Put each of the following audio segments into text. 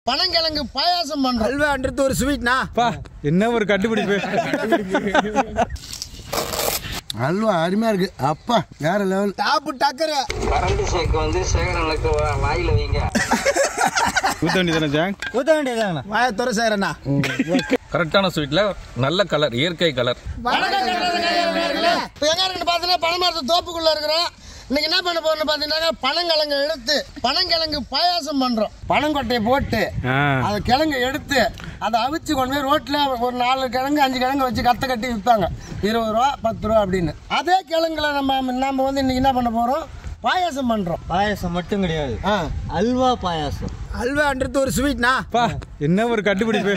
பனங்கிழங்கு பாயாசம் பண்றோம் அல்வான்றது ஒரு ஸ்வீட்னா பா என்ன ஒரு கண்டுபிடிப்பு அல்வா அருமையா இருக்கு அப்பா வேற லெவல் டாப்பு டக்கரு கரண்ட் ஷேக் வந்து சேகரனுக்கு வா- வாயில வைங்க ஊத்த வேண்டியதானே ஜாங் ஊற்ற வேண்டியதாங்கண்ணா வாய துறை சேரண்ணா கரெக்டான ஸ்வீட்ல நல்ல கலர் இயற்கை கலர் வணக்கம் கட்டுறதுக்காக இப்போ எங்க இருக்குன்னு பார்த்தீங்கன்னா பனமரத்து தோப்புக்குள்ள இருக்கிறோம் இன்னைக்கு என்ன பண்ண போறோம்னு பார்த்தீங்கன்னா பனங்கிழங்கு எடுத்து பனங்கிழங்கு பாயாசம் பண்றோம் பனங்கொட்டையை போட்டு ஆ அதை கிழங்கு எடுத்து அதை அவிச்சு கொண்டு போய் ரோட்ல ஒரு நாலு கிழங்கு அஞ்சு கிழங்கு வச்சு கத்த கட்டி விற்பாங்க இருபது ரூபா பத்து ரூபா அப்படின்னு அதே கிழங்குல நம்ம நம்ம வந்து இன்னைக்கு என்ன பண்ண போறோம் பாயாசம் பண்றோம் பாயாசம் மட்டும் கிடையாது ஆ அல்வா பாயாசம் அல்வான்றது ஒரு ஸ்வீட்னா பா என்ன ஒரு கண்டுபிடிப்பு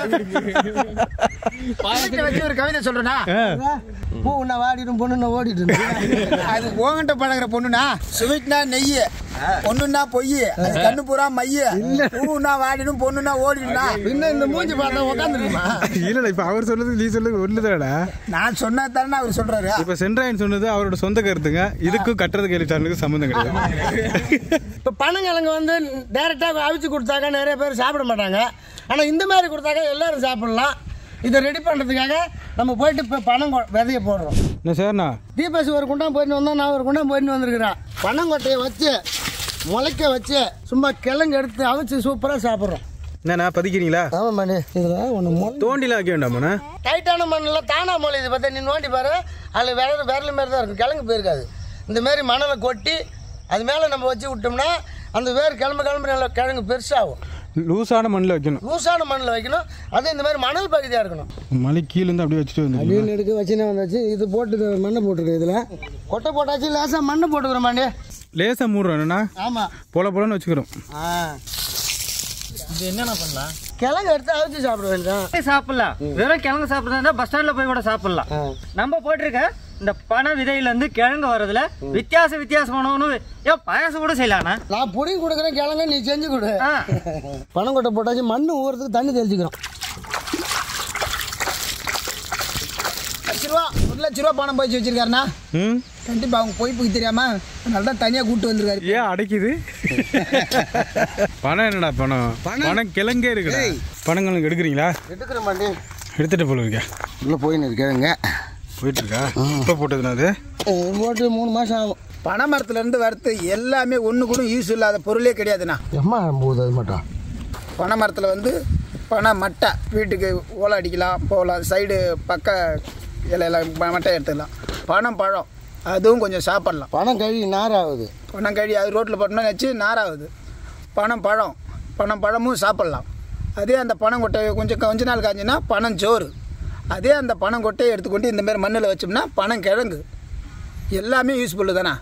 பாயத்தை வச்சு ஒரு கவிதை சொல்றேனா ஆ, பூ உன்னை வாடிடும் பொண்ணு ஓடிட்டு இருந்து அது ஓங்கிட்ட பழகுற பொண்ணுனா ஸ்வீட்னா நெய் பொண்ணுன்னா பொய் அது கண்ணு பூரா மைய பூனா வாடிடும் பொண்ணுனா ஓடிடும்னா இன்னும் இந்த மூஞ்சி பார்த்தா உட்காந்துருக்குமா இல்லடா இப்ப அவர் சொல்றது நீ சொல்றது ஒண்ணுதாடா நான் சொன்னா தானே அவர் சொல்றாரு இப்ப சென்ட்ராயன் சொன்னது அவரோட சொந்த கருத்துங்க இதுக்கும் கட்டுறது கேள்வி சேனலுக்கு சம்மந்தம் கிடையாது இப்போ பனங்கிழங்கு வந்து டேரெக்டாக அவிச்சு கொடுத்தாக்க நிறைய பேர் சாப்பிட மாட்டாங்க ஆனால் இந்த மாதிரி கொடுத்தாக்க எல்லாரும் சாப்பிடலாம் இதை ரெடி பண்ணுறதுக்காக நம்ம போயிட்டு இப்போ பனம் கொ- விதைய போடுறோம் என்ன சார்ண்ணா தீபாசி ஒரு குண்டாம் போயிட்டு வந்தோம் நான் ஒரு குண்டாம் போயிட்டு வந்திருக்கிறேன் பனங்கொட்டையை வச்சு முளைக்க வச்சு சும்மா கிழங்கு எடுத்து அவிச்சு சூப்பராக சாப்பிட்றோம் என்னண்ணா பதிக்கிறீங்களா ஆமாம் மணி இதில் ஒன்று மொ தோண்டிலாம் வைக்க வேண்டாமாண்ணா டைட்டான மண்ணில் தானா மொழி இது பார்த்தா நீ நோண்டி பாரு அதில் விரல் விரல் மாரி தான் இருக்கும் கிழங்கு போயிருக்காது இந்த மாதிரி மணலை கொட்டி அது மேலே நம்ம வச்சு விட்டோம்னா அந்த வேர் கிளம்பு கிளம்பு நல்ல கிழங்கு பெருசாகும் லூஸான மண்ணில் வைக்கணும் லூசான மண்ணில் வைக்கணும் அது இந்த மாதிரி மணல் பகுதியாக இருக்கணும் மலை கீழே இருந்து அப்படியே வச்சுட்டு வந்து மீன் எடுக்க வச்சுனே வந்தாச்சு இது போட்டு இது மண்ணை போட்டிருக்கேன் இதில் கொட்டை போட்டாச்சு லேசாக மண்ணை போட்டுக்கிறோம் மாண்டி லேசா மூடுறோம் என்னண்ணா ஆமாம் போல போலன்னு வச்சுக்கிறோம் ஆ இது என்னென்ன பண்ணலாம் கிழங்கு எடுத்து அவிச்சு சாப்பிட வேண்டியதான் சாப்பிடலாம் வெறும் கிழங்கு சாப்பிட்றதா பஸ் ஸ்டாண்ட்ல போய் கூட சாப்பிடலாம் நம்ம போட்டிருக்க இந்த பனை விதையில இருந்து கிழங்கு வர்றதுல வித்தியாச வித்தியாசமான உணவு ஏன் பாயாசம் கூட செய்யலாண்ணா நான் புடிங்கி கொடுக்குறேன் கிழங்கு நீ செஞ்சு கொடு ஆ. பணம் கொட்டை போட்டாச்சு மண் ஊறதுக்கு தண்ணி தெளிச்சுக்கிறோம் லட்ச ரூபா ஒரு லட்ச ரூபா பணம் போய் வச்சிருக்காருண்ணா ம் கண்டிப்பா அவங்க பொய்ப்புக்கு தெரியாம நல்லா தான் தனியா கூட்டு வந்திருக்காரு ஏன் அடைக்குது பணம் என்னடா பணம் பணம் கிழங்கே இருக்குடா பணங்களுக்கு எடுக்கிறீங்களா எடுக்கிற மாண்டி எடுத்துட்டு போல இருக்கா உள்ளே போயின்னு இருக்காருங்க போயிட்டு இருக்கா இப்போ போட்டதுனா அது போட்டு மூணு மாதம் ஆகும் பனை மரத்துல இருந்து வறுத்து எல்லாமே ஒண்ணு கூட யூஸ் இல்லாத பொருளே கிடையாதுண்ணா எம்மா போகுது அது மட்டும் பனை மரத்தில் வந்து பனை மட்டை வீட்டுக்கு ஓலை அடிக்கலாம் போகலாம் சைடு பக்க இலையெல்லாம் ப- மட்டை எடுத்துக்கலாம் பனம் பழம் அதுவும் கொஞ்சம் சாப்பிட்லாம் பணம் கழுவி நார் ஆகுது பனம் கழி அது ரோட்டில் போட்டோம்னா வச்சு நாராகுது பனம் பழம் பனம் பழமும் சாப்பிட்லாம் அதே அந்த பனங்கொட்டையை கொஞ்சம் கொஞ்ச நாள் காஞ்சினா பனஞ்சோறு அதே அந்த பனங்கொட்டையை எடுத்துக்கொண்டு இந்த மாதிரி மண்ணில் வச்சோம்னா பனங்கிழங்கு எல்லாமே யூஸ்ஃபுல்லு தானே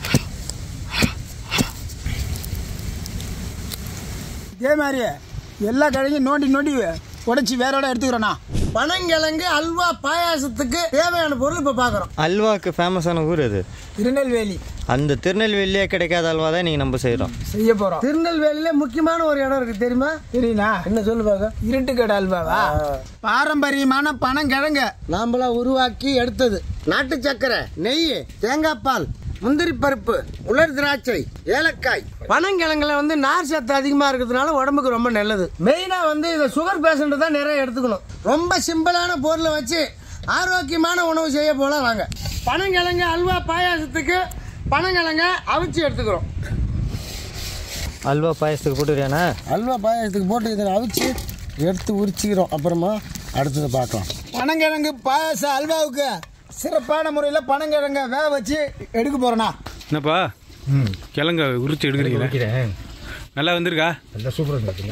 இதே மாதிரி எல்லா கிழங்கையும் நோண்டி நோண்டி உடைச்சி வேறோட எடுத்துக்கிறோண்ணா பனங்கிழங்கு அல்வா பாயாசத்துக்கு தேவையான பொருள் இப்போ பார்க்குறோம் அல்வாக்கு ஃபேமஸான ஊர் அது திருநெல்வேலி அந்த திருநெல்வேலியே கிடைக்காத அல்வா தான் நீங்கள் நம்ம செய்கிறோம் செய்ய போகிறோம் திருநெல்வேலியில முக்கியமான ஒரு இடம் இருக்கு தெரியுமா தெரியுண்ணா என்ன சொல்லு பார்க்க இருட்டுக்கடை அல்வாவா பாரம்பரியமான பனங்கிழங்கு நாம்பளா உருவாக்கி எடுத்தது நாட்டு சக்கரை நெய் தேங்காய் பால் முந்திரி பருப்பு உலர் திராட்சை ஏலக்காய் பனங்கிழங்குல வந்து நார் சத்து அதிகமா இருக்கிறதுனால உடம்புக்கு ரொம்ப நல்லது மெயினா வந்து இதை சுகர் பேஷண்ட் தான் நிறைய எடுத்துக்கணும் ரொம்ப சிம்பிளான பொருளை வச்சு ஆரோக்கியமான உணவு செய்ய போல வாங்க பனங்கிழங்கு அல்வா பாயாசத்துக்கு பனங்கிழங்க அவிச்சு எடுத்துக்கிறோம் அல்வா பாயசத்துக்கு போட்டுறியாண்ணா அல்வா பாயாசத்துக்கு போட்டு இதை அவிச்சு எடுத்து உரிச்சிக்கிறோம் அப்புறமா அடுத்ததை பார்க்கலாம் பனங்கிழங்கு பாயாச அல்வாவுக்கு சிறப்பான முறையில் பனங்கிழங்க வேக வச்சு எடுக்க போகிறோண்ணா என்னப்பா கிழங்க உரிச்சு எடுக்கிறீங்களா நல்லா வந்திருக்கா நல்லா சூப்பராக இருக்குங்க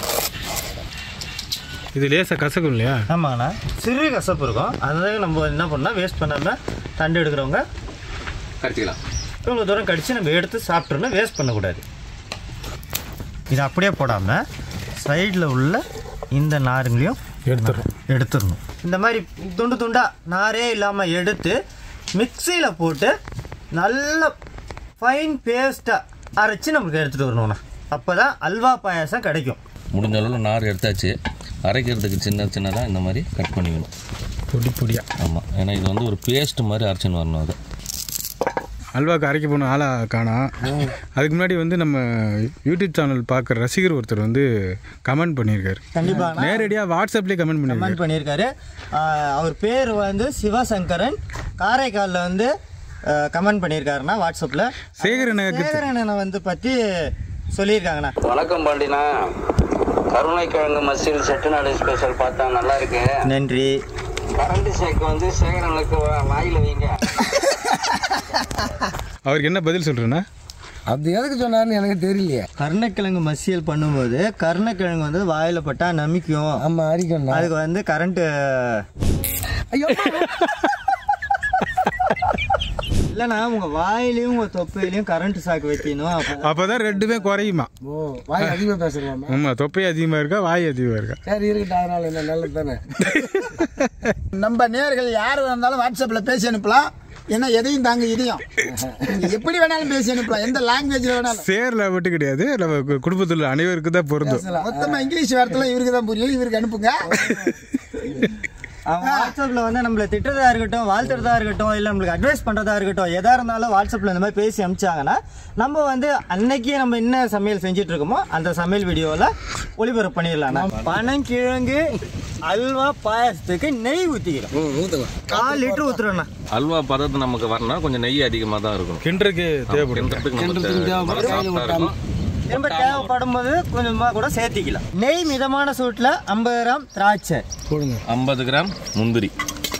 இது லேசாக கசக்கும் இல்லையா ஆமாங்கண்ணா சிறு கசப்பு இருக்கும் அதை நம்ம என்ன பண்ணால் வேஸ்ட் பண்ணாமல் தண்டு எடுக்கிறவங்க கடிச்சிக்கலாம் இவ்வளோ தூரம் கடிச்சு நம்ம எடுத்து சாப்பிட்றோன்னா வேஸ்ட் பண்ணக்கூடாது இது அப்படியே போடாமல் சைடில் உள்ள இந்த நாருங்களையும் எடுத்துடுறோம் எடுத்துடணும் இந்த மாதிரி துண்டு துண்டா நாரே இல்லாமல் எடுத்து மிக்சியில் போட்டு நல்ல ஃபைன் பேஸ்ட்டாக அரைச்சி நமக்கு எடுத்துகிட்டு வரணும்ண்ணா அப்போ தான் அல்வா பாயாசம் கிடைக்கும் முடிஞ்ச அளவில் நார் எடுத்தாச்சு அரைக்கிறதுக்கு சின்ன சின்னதாக இந்த மாதிரி கட் பண்ணிக்கணும் பொடி பொடியா ஆமாம் ஏன்னா இது வந்து ஒரு பேஸ்ட் மாதிரி அரைச்சின்னு வரணும் அது அல்வாக்கு அரைக்க போன ஆளா காணோம் அதுக்கு முன்னாடி வந்து நம்ம யூடியூப் சேனல் பார்க்குற ரசிகர் ஒருத்தர் வந்து கமெண்ட் பண்ணியிருக்காரு கண்டிப்பா நேரடியாக வாட்ஸ்அப்லேயே கமெண்ட் பண்ணியிருக்காரு கமெண்ட் பண்ணியிருக்காரு ஆஹ் அவர் பேர் வந்து சிவசங்கரன் காரைக்காலில் வந்து கமெண்ட் பண்ணியிருக்காருண்ணா வாட்ஸ்அப்பில் சேகரன் சேகரனை வந்து பற்றி சொல்லியிருக்காங்கண்ணா வணக்கம் பாண்டினா கருணைக்கிழங்கு மசியல் செட்டிநாடு ஸ்பெஷல் பார்த்தா நல்லா இருக்கு நன்றி கரண்ட் ஷேக் வந்து சேகரனுக்கு வா- வாயில வைங்க அவருக்கு என்ன பதில் சொல்கிறேன்னா அது எதுக்கு சொன்னாருன்னு எனக்கு தெரியலையே கருணக்கிழங்கு மசியல் பண்ணும்போது கருணக்கிழங்கு வந்து வாயில் பட்டா நமிக்கும் ஆமா அரிக்கணும் அதுக்கு வந்து கரண்ட்டு ஐயோ இல்லைண்ணா உங்கள் வாயிலையும் உங்கள் தொப்பையிலையும் கரண்ட் சாக்கு வைக்கணும் அப்போ அப்போ தான் ரெண்டுமே குறையுமா ஓ வாய் அதிகமாக பேசுகிறோம் ஆமாம் தொப்பை அதிகமாக இருக்கா வாய் அதிகமாக இருக்கா சரி இருக்கட்டும் அதனால என்ன நல்லது தானே நம்ம நேர்கள் யார் வந்தாலும் வாட்ஸ்அப்பில் பேசி அனுப்பலாம் ஏன்னா எதையும் தாங்க இதையும் நீங்க எப்படி வேணாலும் பேசி அனுப்பலாம் எந்த லாங்குவேஜில் வேணாலும் சேர்ல மட்டும் கிடையாது நம்ம கு- குடும்பத்தில் அனைவருக்கு தான் பொருந்தும் மொத்தமாக இங்கிலீஷ் வார்த்தைலாம் இவருக்கு தான் புரியும் இவருக்கு அனுப்புங்க அவங்க வாட்ஸ்அப்பில் வந்து நம்மளை திட்டுறதா இருக்கட்டும் வாழ்த்துறதா இருக்கட்டும் இல்லை நம்மளுக்கு அட்வைஸ் பண்ணுறதா இருக்கட்டும் எதாக இருந்தாலும் வாட்ஸ்அப்பில் இந்த மாதிரி பேசி அனுப்பிச்சாங்கன்னா நம்ம வந்து அன்னைக்கே நம்ம என்ன சமையல் செஞ்சுட்டு இருக்கோமோ அந்த சமையல் வீடியோவில் ஒளிபரப்பு பண்ணிடலாம் பனங்கிழங்கு அல்வா பாயசத்துக்கு நெய் ஊற்றிக்கிறோம் ஊற்றுக்கலாம் கால் லிட்டர் ஊற்றுறோண்ணா அல்வா பதத்து நமக்கு வரணும்னா கொஞ்சம் நெய் அதிகமாக தான் இருக்கணும் கிண்டருக்கு தேவைப்படும் கிண்டுறதுக்கு நமக்கு நல்லா சாஃப்டா இருக்கும் திரும்ப தேவைப்படும் போது கொஞ்சமாக கூட சேர்த்திக்கலாம் நெய் மிதமான சூட்டில் ஐம்பது கிராம் திராட்சை போடுங்க ஐம்பது கிராம் முந்திரி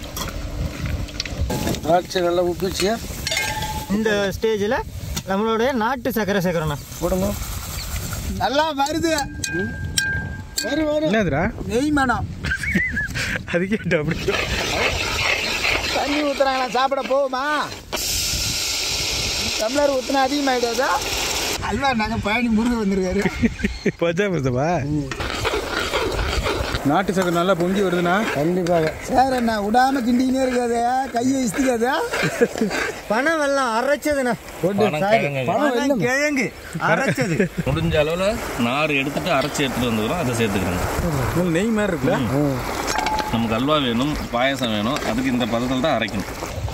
திராட்சை நல்லா உப்பிச்சியா இந்த ஸ்டேஜில் நம்மளுடைய நாட்டு சர்க்கரை சேர்க்குறோண்ணா போடுங்க நல்லா வருது வரு வரு என்னதுடா நெய் மனம் அது கேட்டு அப்படி தண்ணி ஊற்றுறாங்களா சாப்பிட போகுமா டம்ளர் ஊற்றினா அதிகமாகிடாதா அல்வா நாங்கள் பழனி முருகன் வந்திருக்காரு பச்சா பச்சப்பா நாட்டு சக்கரை நல்லா பொங்கி வருதுண்ணா கண்டிப்பாக சார் என்ன விடாம கிண்டிக்கினே இருக்காது கையை இஸ்திக்காது பனை வெல்லம் அரைச்சதுண்ணா பனங்கிழங்கு கிழங்கு அரைச்சது முடிஞ்ச அளவில் நார் எடுத்துட்டு அரைச்சி எடுத்துட்டு வந்துக்கிறோம் அதை சேர்த்துக்கிறோங்க உங்களுக்கு நெய் மாதிரி இருக்குல்ல நமக்கு அல்வா வேணும் பாயசம் வேணும் அதுக்கு இந்த பதத்தில் தான் அரைக்கணும்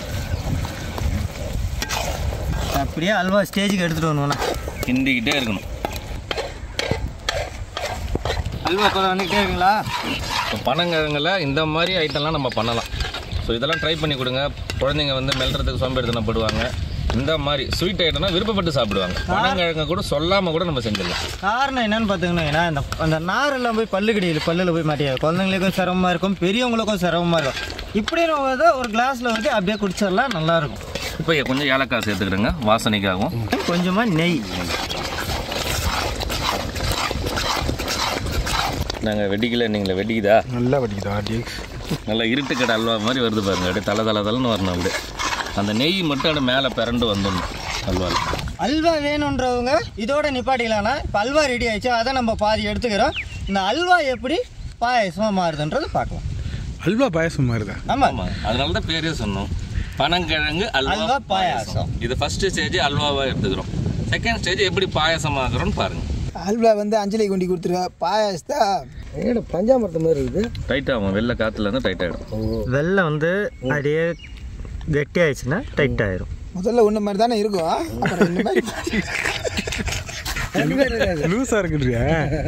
அப்படியே அல்வா ஸ்டேஜுக்கு எடுத்துட்டு வரணும்ண்ணா கிண்டிக்கிட்டே இருக்கணும் அல்வா இப்போ வந்துக்கிட்டே இருக்குங்களா இப்போ பனங்கிழங்குல இந்த மாதிரி ஐட்டம்லாம் நம்ம பண்ணலாம் ஸோ இதெல்லாம் ட்ரை பண்ணி கொடுங்க குழந்தைங்க வந்து மெல்றதுக்கு சோம்பேறித்தனப்படுவாங்க இந்த மாதிரி ஸ்வீட் ஐட்டம்னா விருப்பப்பட்டு சாப்பிடுவாங்க பனங்கிழங்க கூட சொல்லாமல் கூட நம்ம செஞ்சிடலாம் காரணம் என்னன்னு பார்த்தீங்கன்னா இந்த அந்த நாரெல்லாம் போய் பல்லு கடியில் பல்லில் போய் மாட்டியாது குழந்தைங்களுக்கும் சிரமமாக இருக்கும் பெரியவங்களுக்கும் சிரமமாக இருக்கும் இப்படி நம்ம ஒரு கிளாஸில் வந்து அப்படியே குடிச்சிடலாம் நல்லாயிருக்கும் இப்போ கொஞ்சம் ஏலக்காய் சேர்த்துக்கிடுங்க வாசனைக்காகவும் கொஞ்சமாக நெய் நாங்கள் வெடிக்கல நீங்களே வெடிக்குதா நல்லா வடிக்குதா ஆட்டி நல்லா இருட்டு கடை அல்வா மாதிரி வருது பாருங்க அப்படியே தலை தலை தலைன்னு வரணும் அப்படியே அந்த நெய் மட்டும் அப்படியே மேலே பிறண்டு வந்துடணும் அல்வாவில் அல்வா வேணுன்றவங்க இதோட நிப்பாட்டிக்கலாம்னா இப்போ அல்வா ரெடி ஆயிடுச்சு அதை நம்ம பாதி எடுத்துக்கிறோம் இந்த அல்வா எப்படி பாயசமாக மாறுதுன்றது பார்க்கலாம் அல்வா பாயசம் மாதிரிதான் ஆமாம் ஆமாம் அதனால தான் பேரே சொன்னோம் பனங்கிழங்கு அல்வா அல்வா பாயாசம் இது ஃபர்ஸ்ட் ஸ்டேஜ் அல்வாவாக எடுத்துக்கிறோம் செகண்ட் ஸ்டேஜ் எப்படி பாயசம் ஆகுறோம்னு பாருங்க அல்வா வந்து அஞ்சலி கொண்டு கொடுத்துருவா பாயாசத்தா ஏடு பஞ்சாமிரத்து மாதிரி இருக்குது டைட் ஆகும் வெள்ளை காற்றுல இருந்து டைட் ஆகிடும் வெள்ளம் வந்து அப்படியே கெட்டி ஆயிடுச்சுன்னா டைட் ஆயிரும் முதல்ல ஒன்று மாதிரி தானே இருக்கும் அப்புறம் இந்த மாதிரி லூஸாக இருக்குன்றியா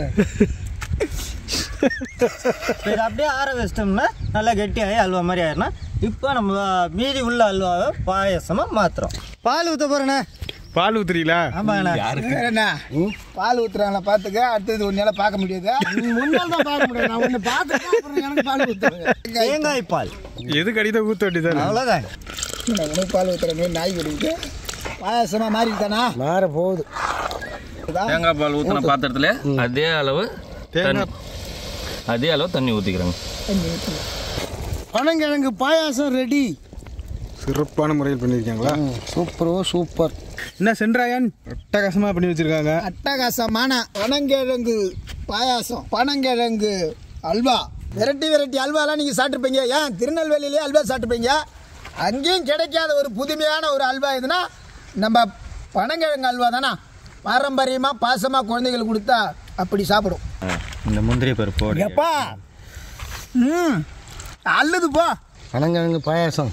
இப்போ இது அப்படியே ஆற வச்சிட்டோம்னா நல்லா கெட்டியாகி அல்வா மாதிரி ஆயிரும்னா இப்போ நம்ம மீதி உள்ள அல்வாவை பாயசமாக மாற்றுறோம் பால் ஊற்ற போகிறேண்ணே பால் ஊத்துறீங்களா ஆமாண்ணே வேற என்ன பால் ஊத்துறாங்களா பார்த்துக்க அடுத்தது ஒன்னால பார்க்க முடியாது முன்னால் தான் பார்க்க முடியாது நான் ஒன்று பார்த்துட்டு அப்புறம் எனக்கு பால் ஊற்றுவேங்க தேங்காய் பால் எதுக்கு அடிதான் ஊற்ற வேண்டியதானே அவ்வளோதான் உனக்கு பால் ஊத்துற மாதிரி நாய் குடிக்குது பாயாசமா மாறிட்டானா மாற போகுது தேங்காய் பால் ஊற்றின பாத்திரத்துல அதே அளவு தண்ணி அதே அளவு தண்ணி ஊற்றிக்கிறோங்க பனங்கிழங்கு பாயாசம் ரெடி சிறப்பான முறையில் பண்ணியிருக்காங்களா சூப்பரோ சூப்பர் என்ன சென்றாயன் அட்டகாசமாக பண்ணி வச்சிருக்காங்க அட்டகாசமான பனங்கிழங்கு பாயாசம் பனங்கிழங்கு அல்வா வெரைட்டி வெரைட்டி அல்வாலாம் நீங்கள் சாப்பிட்ருப்பீங்க ஏன் திருநெல்வேலியிலே அல்வா சாப்பிட்ருப்பீங்க அங்கேயும் கிடைக்காத ஒரு புதுமையான ஒரு அல்வா எதுனா நம்ம பனங்கிழங்கு அல்வா தானே பாரம்பரியமாக பாசமாக குழந்தைகளுக்கு கொடுத்தா அப்படி சாப்பிடும் இந்த முந்திரி பருப்பு எப்பா ம் அல்லது போ பனங்கிழங்கு பாயாசம்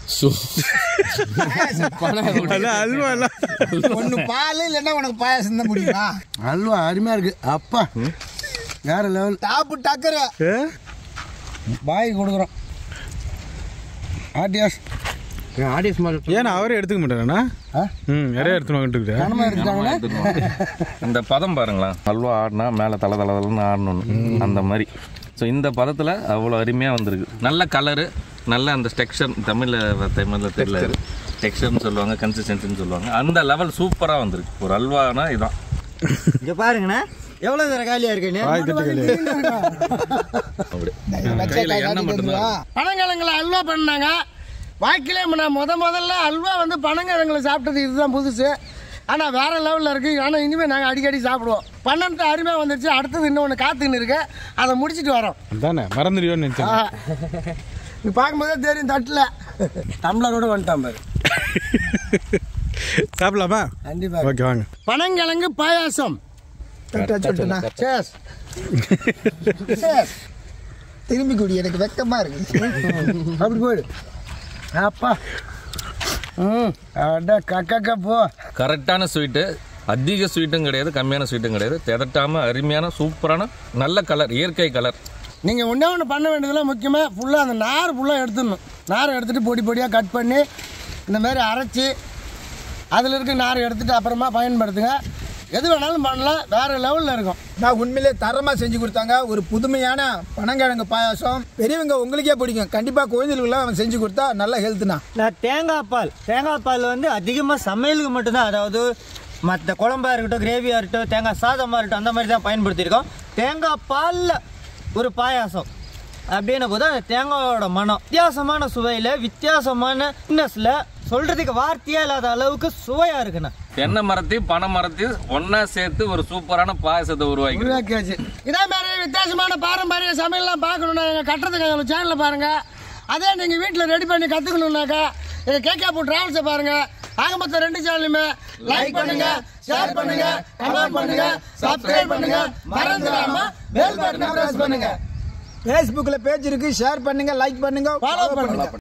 அதான் அல்வா எல்லாம் ஒன்று பால் இல்லைன்னா உனக்கு பாயாசம் தான் முடியுமா அல்வா அருமையாக இருக்கு அப்பா வேற லெவல் டாப்பு டக்கரு ஏ? பாய் கொடுக்குறோம் ஆட்டியாஸ் ஆடியன்ஸ் மாதிரி ஏன்னா அவரே எடுத்துக்க மாட்டாரண்ணா ஆ? ம் நிறைய எடுத்துன்னு வந்துட்டு கனமாக எடுத்துட்டாங்கன்னா இந்த பதம் பாருங்களேன் அல்வா ஆடினா மேலே தலை தலை தலைன்னு ஆடணும் அந்த மாதிரி ஸோ இந்த பதத்தில் அவ்வளோ அருமையாக வந்திருக்கு நல்ல கலரு நல்ல அந்த டெக்ஸ்சர் தமிழில் தமிழில் தெரியல டெக்ஸ்சர்னு சொல்லுவாங்க கன்சிஸ்டன்சின்னு சொல்லுவாங்க அந்த லெவல் சூப்பராக வந்திருக்கு ஒரு அல்வானா இதான் இங்க பாருங்கண்ணா எவ்வளவு தர காலியா இருக்குன்னு வாய் தட்டு அப்படி வச்ச கையில் காய் எண்ணெய் காட்டிட்டு மட்டும்தான் வந்துருவா. பனங்கிழங்குல அல்வா பண்ணாங்க வாழ்க்கையிலே நான் முத முதல்ல அல்வா வந்து பனங்கிழங்குல சாப்பிட்டது இதுதான் புதுசு ஆனால் வேற லெவலில் இருக்குது ஆனால் இனிமேல் நாங்கள் அடிக்கடி சாப்பிடுவோம் பன்னெண்டு அருமையாக வந்துருச்சு அடுத்தது இன்னொன்று காத்துன்னு இருக்கு அதை முடிச்சிட்டு வரோம் தானே மறந்துடுவோன்னு நினச்சேன் நீ பார்க்கும்போதே தெரியும் தட்டில் டம்ளரோட வந்துட்டான் பாரு சாப்பிடலாமா கண்டிப்பாக ஓகே வாங்க பனங்கிழங்கு பாயாசம் தொட்டா சொட்டுனா. சேஸ் திரும்பி குடி எனக்கு வெக்கமா இருக்கு அப்படி போயிடு அப்பா ம் அட கக்கா போ கரெக்டான ஸ்வீட்டு அதிக ஸ்வீட்டும் கிடையாது கம்மியான ஸ்வீட்டும் கிடையாது திதட்டாமல் அருமையான சூப்பரான நல்ல கலர் இயற்கை கலர் நீங்கள் ஒன்றே ஒன்று பண்ண வேண்டியதெல்லாம் முக்கியமாக ஃபுல்லாக அந்த நார் ஃபுல்லாக எடுத்துடணும் நாரை எடுத்துகிட்டு பொடி பொடியாக கட் பண்ணி இந்த மாதிரி அரைச்சி அதில் இருக்க நாரை எடுத்துகிட்டு அப்புறமா பயன்படுத்துங்க எது வேணாலும் பண்ணலாம் வேறு லெவலில் இருக்கும் நான் உண்மையிலே தரமாக செஞ்சு கொடுத்தாங்க ஒரு புதுமையான பனங்கிழங்கு பாயாசம் பெரியவங்க உங்களுக்கே பிடிக்கும் கண்டிப்பாக குழந்தைகளுக்குலாம் அவன் செஞ்சு கொடுத்தா நல்ல ஹெல்த்னா நான் தேங்காய் பால் தேங்காய் பால் வந்து அதிகமாக சமையலுக்கு மட்டும்தான் அதாவது மற்ற குழம்பா இருக்கட்டும் கிரேவியாக இருக்கட்டும் தேங்காய் சாதமாக இருக்கட்டும் அந்த மாதிரி தான் பயன்படுத்தியிருக்கோம் தேங்காய் பாலில் ஒரு பாயாசம் அப்படின்ன போது அந்த தேங்காயோட மனம் வித்தியாசமான சுவையில் வித்தியாசமான திக்னஸில் சொல்கிறதுக்கு வார்த்தையே இல்லாத அளவுக்கு சுவையாக இருக்குண்ணா தென்னை மரத்தையும் பனை மரத்தையும் ஒன்றா சேர்த்து ஒரு சூப்பரான பாயசத்தை உருவாக்கி உருவாக்கியாச்சு இதே மாதிரி வித்தியாசமான பாரம்பரிய சமையல்லாம் பார்க்கணுன்னா எங்கள் கட்டுறதுக்கு எங்கள் சேனலில் பாருங்கள் அதே நீங்கள் வீட்டில் ரெடி பண்ணி கற்றுக்கணுன்னாக்கா எங்கள் கேகேபு டிராவல்ஸை பாருங்கள் ஆக மொத்தம் ரெண்டு சேனலுமே லைக் பண்ணுங்க ஷேர் பண்ணுங்க கமெண்ட் பண்ணுங்க சப்ஸ்கிரைப் பண்ணுங்க மறந்துடாம பெல் பட்டனை பிரஸ் பண்ணுங்க ஃபேஸ்புக்கில் பேஜ் இருக்கு ஷேர் பண்ணுங்க லைக் பண்ணுங்க ஃபாலோ பண்ணுங்க